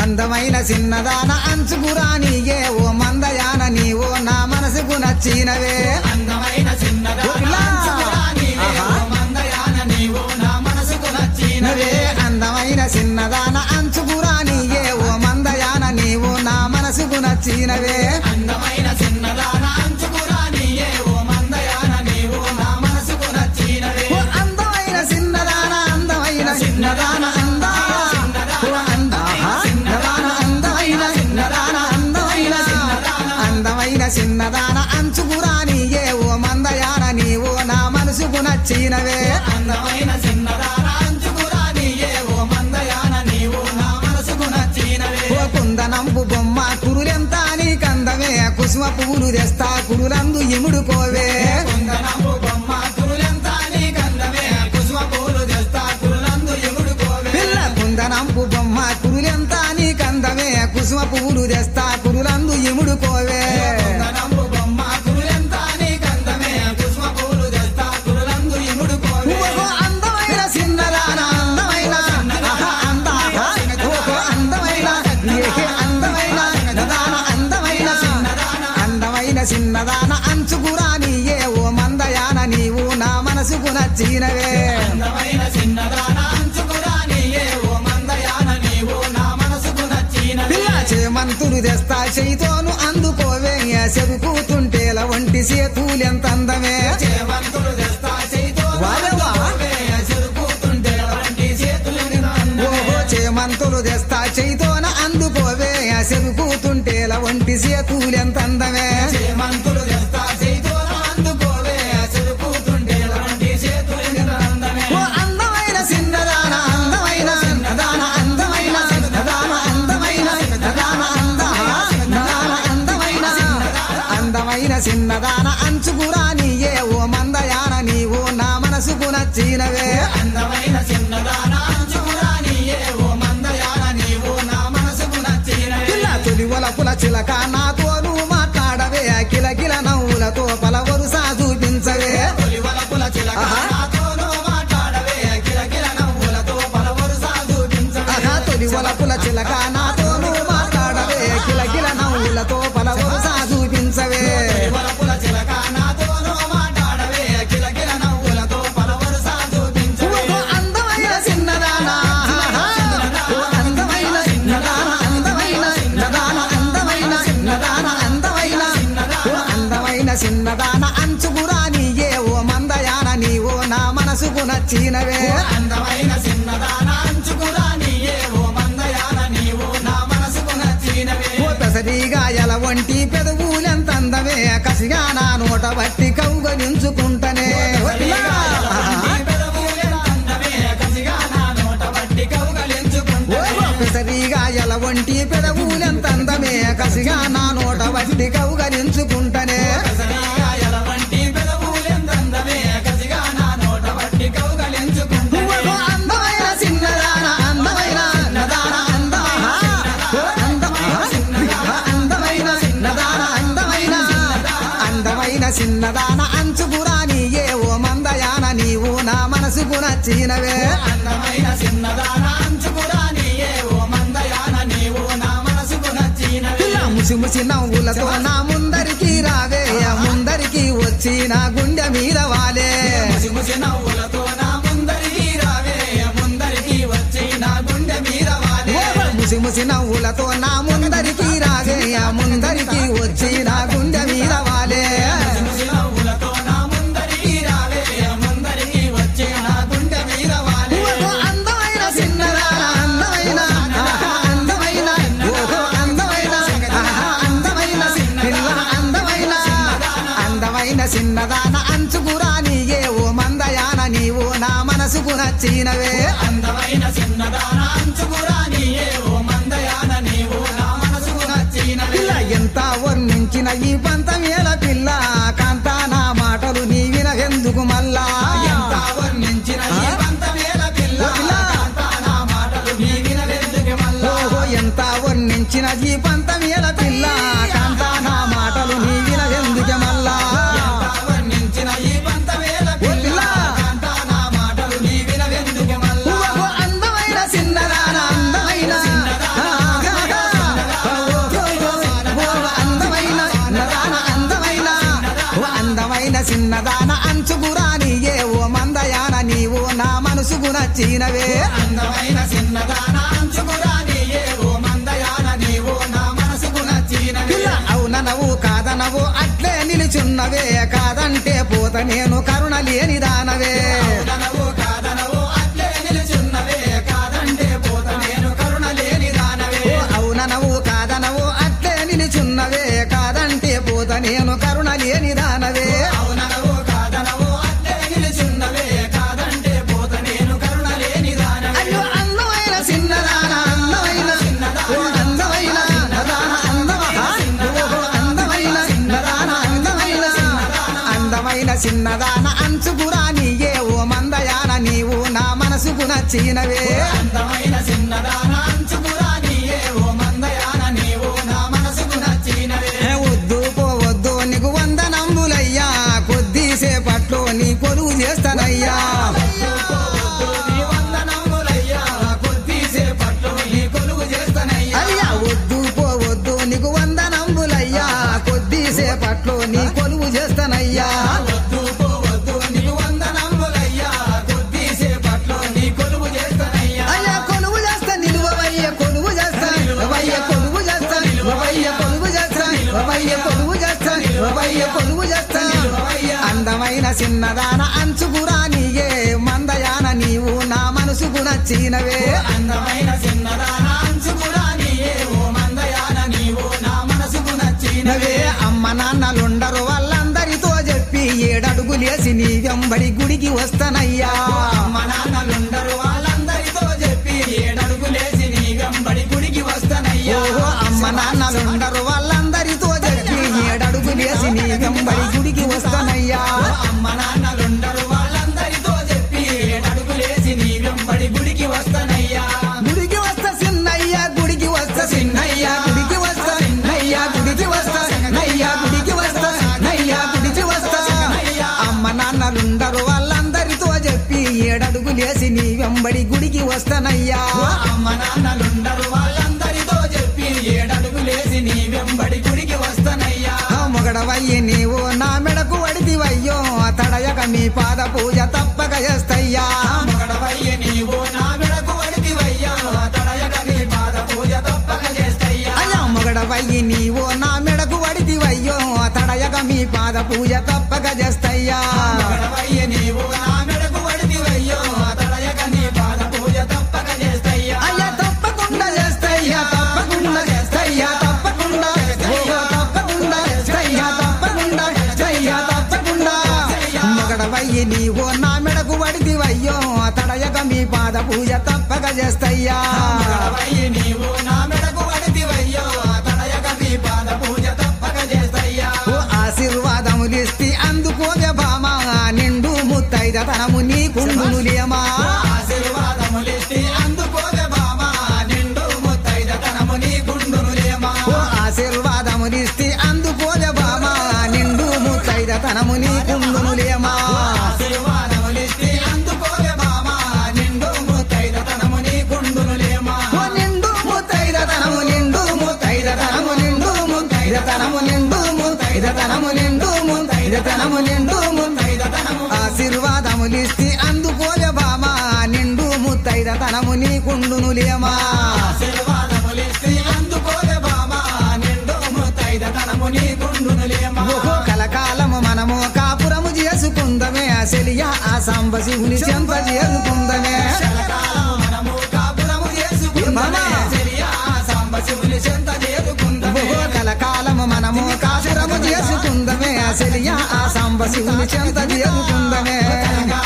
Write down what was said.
అందమైన చిన్నదాన అంచుకురానియే ఓ మందయాన నీవో నా మనసుకు నచ్చినవే అందమైన చిన్నదా ఓ పిల్ల. నీవే ఆహా. ఓ మందయాన నీవు నా మనసుకు నచ్చినవే నవే అందమైన చిన్నదాన అంచుకురానియే ఓ మందయాన నీవు నా మనసుకు నచ్చినవే అందమైన చిన్నదాన అంచుకురా నీయే ఓ మందయాన నీవు నా మనసుకు నచ్చినవే ఓ అందమైన చిన్నదాన అందమైన చిన్నదాన అందా ఓ అందా చిన్నదాన అందమైన చిన్నదాన అందమైన అందమైన చిన్నదాన అంచుకురానియే ఓ మందయాన నీవు నా మనసుకు నచ్చినవే అందమైన చిన్నదాన అంచుకురా నీయే ఓ మందయాన నీవు నా మనసుకు నచ్చినవే ఓ కుందనంపు బొమ్మ కురులెంత నీ కందమే కుసుమ పువ్వులు తెస్తా కురులందు ఇముడుకోవే కుందనపు బొమ్మ కురులెంత నీ గంధమే కుసుమ పూలు తెస్తా కురులందు ఎగుడుకోవే పిల్ల కుందనంపు బొమ్మ కురులెంత నీ కందమే కుసుమ పువ్వులు తెస్తా కురులందు ఇముడుకోవే కుందనపు బొమ్మ కురులెంత నీ గంధమే కుసుమ పూలు తెస్తా కురులందు ఎగుడుకోవే ఓహో అందమైన చిన్నదాన అందమైన ఆహా, అంద, ఆహా. ఓహో అందమైన ఏహే అందమైన నదాన అందమైన అందమైన చిన్నదాన అంచుకురాని ఏ ఓ మందయాన నీవు నా మనసుకు నచ్చినవే అందమైన చిన్నదాన అంచుకురా నీయే ఓ మందయాన నీవు నా మనసుకు నచ్చినవే పిల్ల చేమంతులు తెస్తా చేయితోను అందుకోవే చెరుకుతుంటేల వంటి సేతులెంత అందమే చేవంతులు తెస్తా చేయితో వారేవా? చెరుకుతుంటే వంటి చేతులు నిన్ను ఓహో చేమంతులు తెస్తా చేయితోన అందుకోవే చెరుకుతుంటేల వంటి సేతులెంత అందమే చేమంతులు తెస్తా చేయితో అందుకోవే చెరుకుతుంటే వంటి చేతులు నిన్నందమే ఓ అందమైన చిన్నదాన అందమైన చిన్నదాన అందమైన చిన్నదాన అందమైన చిన్నదాన అందా చిన్నదాన అందమైన అందమైన చిన్నదాన అంచుకురాని ఏ ఓ మందయాన నీవు నా మనసుకు నచ్చినవే అందమైన చిన్నదాన అంచుకురా నీయే ఓ మందయాన నీవు నా మనసుకు నచ్చినవే పిల్ల తొలి పుల చిలక నాతోను మాట్లాడవే కిలకిల నవ్వులతో పలవరుసా చూపించవే తొలివలపుల చిలక ఆహా. నాతోనూ మాట్లాడవే కిలకిల నవ్వులతో పలవరుసా చూపించవే ఆహా తొలి పుల చిలక నాతోను మాట్లాడవే కిలకిల నవ్వులతో పలవరుసా చూపించవే తొలివలపుల చిలక నాతోనూ మాట్లాడవే కిలకిల నవ్వులతో పలవరుసా చూపించవే ఓ అందమైన చిన్నదాన ఓ అందమైన చిన్నదాన అందమైన చిన్నదాన అందమైన చిన్నదాన అందమైన ఓ అందమైన చిన్నదాన అంచుకురాని ఏ ఓ మందయాన నీవో నా మనసుకు నచ్చినవే అందమైన చిన్నదాన అంచుకురా నీయే ఓ మందయాన నీవు నా మనసుకు నచ్చినవే ఓ పెసరిగాయల వంటి పెదవులెంత అందమే కసిగా నా నోట బట్టి కౌగలించుకుంటనే ఓ పిల్ల. ఓ పెసరిగాయల వంటి పెదవులెంత అందమే కసిగా నా నోట బట్టి కౌగలించుకుంటనే ఓ అందమైన చిన్నదాన అందమైన నదాన అందా ఓ అందమైన అందమైన చిన్నదాన అందమైన అందమైన చిన్నదాన అంచుకురాని ఏ ఓ మందయాన నీవు నా మనసుకు నచ్చినవే పిల్ల ముసి ముసి నవ్వులతో నా ముందరికి రావే ముందరికి వచ్చి నా గుండె మీద వాలే నవ్వులతో నా ముందరికి రావే ముందరికి వచ్చి నా గుండె మీద వాలే ముసి ముసి నవ్వులతో నా ముందరికి రావే ముందరికి వచ్చి నా గుండె మీద వాలే నవ్వులతో నా ముందరికి రావే ముందరికి వచ్చి నా గుండె మీద వాలే ఓహో అందమైన చిన్నదాన అందమైన ఆహా, అందమైన ఓహో అందమైన ఆహా, అందమైన పిల్ల అందమైన అందమైన చిన్నదాన అంచుకురాని ఏ ఓ మందయాన నీవు నా మనసుకు నచ్చినవే అందమైన చిన్నదాన అంచుకురా నీయే ఓ మందయాన నీవు నా మనసుకు నచ్చినవే పిల్ల ఎంత వర్ణించిన ఈ పంతమేల పిల్ల కాంతా నా మాటలు నీ వినవెందుకు మళ్ళా ఎంత వర్ణించిన ఈ పంతవేల పిల్ల ఓ పిల్ల. కాంతా నా మాటలు నీ వినవెందుకు మళ్ళా ఓహో ఎంత వర్ణించిన ఈ పంతమేల పిల్ల కాంతా నా మాటలు నీ వినవెందుకు మళ్ళా ఎంత వర్ణించిన ఈ పంతవేల ఓ పిల్ల పిల్ల. కాంతా నా మాటలు నీ వినవెందుకు మళ్ళా ఓహో అందమైన చిన్నదాన అందమైన ఆహా, నచ్చినవే అందమైన చిన్నదాన అంచుకురానియే ఓ మందయాన నీవు నా మనసుకు నచ్చినవే పిల్ల అవుననవు కాదనవు అట్లే నిలుచున్నవే కాదంటే పోత నేను కరుణ లేని దానవే అవుననవు కాదనవు అట్లే నిలుచున్నవే కాదంటే పోత నేను కరుణ లేని దానవే ఓ అవుననవు కాదనవు అట్లే నిలుచున్నవే కాదంటే పోత నేను కరుణ లేని దానవే అవుననవు కాదనవు అట్లే నిలుచున్నవే కాదంటే పోత నేను కరుణ లేని దానవే అయ్యో అందమైన చిన్నదాన అందమైన ఓ అందమైన చిన్నదాన అందమహా ఓహో అందమైన చిన్నదాన అందమైన అందమైన చిన్నదాన అంచుకురా నీయే ఓ మందయాన నీవు నా మనసుకు నచ్చినవే అందమైన చిన్నదాన అంచుకురానియే ఓ మందయాన నీవు నా మనసుకు నచ్చినవే ఏ వద్దు పోవద్దు నీకు వంద నంబులయ్యా కొద్దిసేపట్లో నీ కొలువు చేస్తానయ్యా పోవద్దు నీ వందనములయ్యా కొద్దిసేపట్లో నీ కొలువు చేస్తానయ్యా అయ్యా వద్దు పోవద్దు నీకు వంద నంబులయ్యా కొద్దిసేపట్లో నీ కొలువు చేస్తానయ్యా వద్దు పోవద్దు నీ వందనములయ్యా కొద్దిసేపట్లో నీ కొలువు చేస్తానయ్యా అయ్యా కొలువు చేస్తా నిలువవయ్య కొలువు చేస్తా వయ్య కొలువు చేస్తా వయ్య కొలువు చేస్తా వయ్య కొలువు చేస్తా వయ్య కొలువు చేస్తా అందమైన చిన్నదాన అంచుకురా నీయే మందయాన నీవు నా మనసుకు నచ్చినవే అందమైన చిన్నదాన అంచుకురానియే ఓ మందయాన నీవు నా మనసుకు నచ్చినవే నవే అమ్మ నాన్నలుండరు వాళ్ళందరితో చెప్పి ఏడడుగులేసి నీ వెంబడి గుడికి వస్తానయ్యా అమ్మ నాన్నలుండరు వాళ్ళందరితో చెప్పి ఏడడుగులేసి నీ వెంబడి గుడికి వస్తానయ్యా ఓహో అమ్మ నాన్నలుండరు వాళ్ళందరితో చెప్పి ఏడడుగులేసి నీ వెంబడి గుడికి వస్తానయ్యా అమ్మ నాన్నలుండరు వాళ్ళందరితో చెప్పి ఏడడుగులేసి నీ వెంబడి గుడికి వస్తానయ్యా గుడికి వస్తా చిన్నయ్య గుడికి వస్తా చిన్నయ్య గుడికి వస్తా నయ్య గుడికి వస్తా నయ్య గుడికి వస్తా నయ్య గుడికి వస్తా అమ్మ నాన్నలుండరు వాళ్ళందరితో చెప్పి ఏడడుగులేసి నీ వెంబడి గుడికి వస్తానయ్యా అమ్మ నాన్నలుండరు వాళ్ళందరితో చెప్పి ఏడడుగులేసి నీ వెంబడి గుడికి వస్తానయ్యా ఆ మొగడవయ్యి నీవు నా మెడకు వడిదివయ్యో తడయక మీ పాద పూజ తప్పక చేస్తయ్యా మొగడవయ్య నీవు నా మెడకు వడితివయ్యా తడయక నీ పాద పూజ తప్పక చేస్తయ్యా అయ్యా మొగడవయ్యి నీవు నా మెడకు వడిదివయ్యో తడయక మీ పాద పూజ తప్పక చేస్తయ్యా మొగడవయ్య నీవు నా మెడకు వడితివయ్యో తడయక నీ పాద పూజ తప్పక చేస్తయ్యా అయ్యా తప్పకుండా చేస్తయ్యా తప్పకుండా చేస్తయ్యా తప్పకుండా ఓహో తప్పకుండా చేస్తయ్యా తప్పకుండా చేస్తయ్యా తప్పకుండా మొగడవయ్యి నీవు నా మెడకు వడిదివయ్యో తడయక మీ పాద పూజ తప్పక చేస్తయ్యా మొగడవయ్య నీవు నా మెడకు వడితివయ్యో తడయక నీ పాద పూజ తప్పక చేస్తయ్యా ఓ ఆశీర్వాదములిస్తి అందుకోవే బామా నిండు ముత్తైద తనము నీ కుంగునులేమా ఆశీర్వాదములిస్తి అందుకోవే బామా నిండు ముత్తైదతనము నీ గుండునులేమా ఓ ఆశీర్వాదములిస్తి అందుకోవే బామా నిండు ముత్తైద తనము నీ కుంగునులేమా ఆశీర్వాదములిస్తి అందుకోవే బామా నిండు ముత్తైదతనము నీ గుండునులేమా ఓ నిండు ముత్తైద తనము నిండు ముత్తైద తనము నిండు ముత్తైద తనము నిండు ముత్తైద తనము నిండు ముత్తైద తనము నిండు ముత్తైదతనము ఆశీర్వాదములిస్తి అందుకోవే బామా నిండు ముత్తైద తనము నీ కుండునులేమా ఆశీర్వాదములిస్తి అందుకోవే బామా నిండు ముత్తైదతనము నీ గుండునులేమా ఓహో కలకాలము మనము కాపురము చేసుకుందమే అసలియా ఆ సాంబ శివుని చెంత చేసుకుందమే కలకాలం మనము కాపురము చేసుకుందామే చెలియా సాంబశివుని చెంత చేరుకుందామే ఓహో కలకాలము మనము కాపురము చేసుకుందమే అసలియా ఆ సాంబ శివుని చెంత చేసుకుందమే కలకాలం